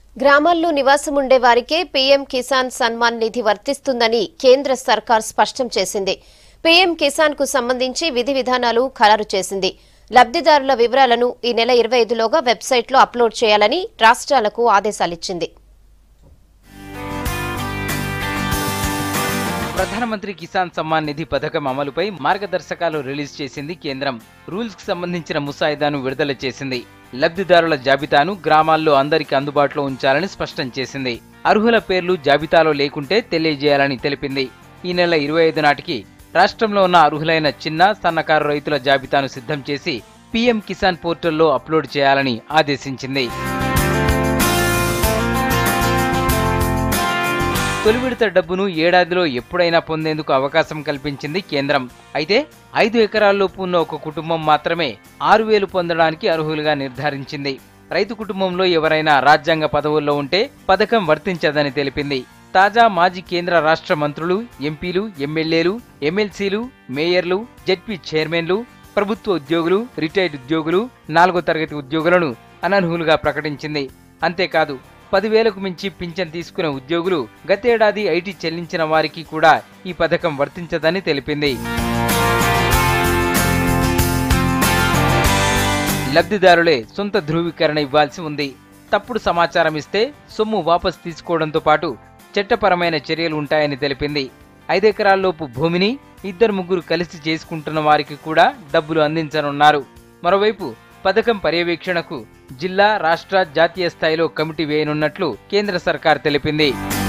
గ్రామాల్లో నివాసం ఉండే వారికే పీఎం కిసాన్ సన్మాన్ నిధి వర్తిస్తుందని కేంద్ర సర్కార్ స్పష్టం చేసింది పీఎం కిసాన్ కు సంబంధించి విధి విధానాలు ఖరారు చేసింది లబ్దిదారుల వివరాలను ఈ నెల ఇరవై ఐదులోగా వెబ్సైట్లో అప్లోడ్ చేయాలని రాష్ట్రాలకు ఆదేశాలిచ్చింది ప్రధానమంత్రి కిసాన్ సమ్మాన్ నిధి పథకం అమలుపై మార్గదర్శకాలు రిలీజ్ చేసింది కేంద్రం రూల్స్ కి సంబంధించిన ముసాయిదాను విడుదల చేసింది లబ్ధిదారుల జాబితాను గ్రామాల్లో అందరికీ అందుబాటులో ఉంచాలని స్పష్టం చేసింది అర్హుల పేర్లు జాబితాలో లేకుంటే తెలియజేయాలని తెలిపింది ఈ నెల ఇరవై ఐదు నాటికి రాష్ట్రంలో ఉన్న అర్హులైన చిన్న సన్నకారు రైతుల జాబితాను సిద్ధం చేసి పీఎం కిసాన్ పోర్టల్లో అప్లోడ్ చేయాలని ఆదేశించింది తొలి విడత డబ్బును ఏడాదిలో ఎప్పుడైనా పొందేందుకు అవకాశం కల్పించింది కేంద్రం అయితే ఐదు ఎకరాల్లోపు ఉన్న ఒక కుటుంబం మాత్రమే ఆరు వేలు పొందడానికి అర్హులుగా నిర్ధారించింది రైతు కుటుంబంలో ఎవరైనా రాజ్యాంగ పదవుల్లో ఉంటే పథకం వర్తించదని తెలిపింది తాజా మాజీ కేంద్ర రాష్ట్ర మంత్రులు ఎంపీలు ఎమ్మెల్యేలు ఎమ్మెల్సీలు మేయర్లు జడ్పీ చైర్మన్లు ప్రభుత్వ ఉద్యోగులు రిటైర్డ్ ఉద్యోగులు నాలుగో తరగతి ఉద్యోగులను అనర్హులుగా ప్రకటించింది అంతేకాదు పదివేలకు మించి పింఛన్ తీసుకునే ఉద్యోగులు గతేడాది ఐటీ చెల్లించిన వారికి కూడా ఈ పథకం వర్తించదని తెలిపింది లబ్ధిదారులే సొంత ధృవీకరణ ఇవ్వాల్సి ఉంది తప్పుడు సమాచారం ఇస్తే సొమ్ము వాపస్ తీసుకోవడంతో పాటు చట్టపరమైన చర్యలు ఉంటాయని తెలిపింది ఐదెకరాల్లోపు భూమిని ఇద్దరు ముగ్గురు కలిసి చేసుకుంటున్న వారికి కూడా డబ్బులు అందించనున్నారు మరోవైపు పథకం పర్యవేక్షణకు జిల్లా రాష్ట్ర జాతీయ స్థాయిలో కమిటీ వేయనున్నట్లు కేంద్ర సర్కార్ తెలిపింది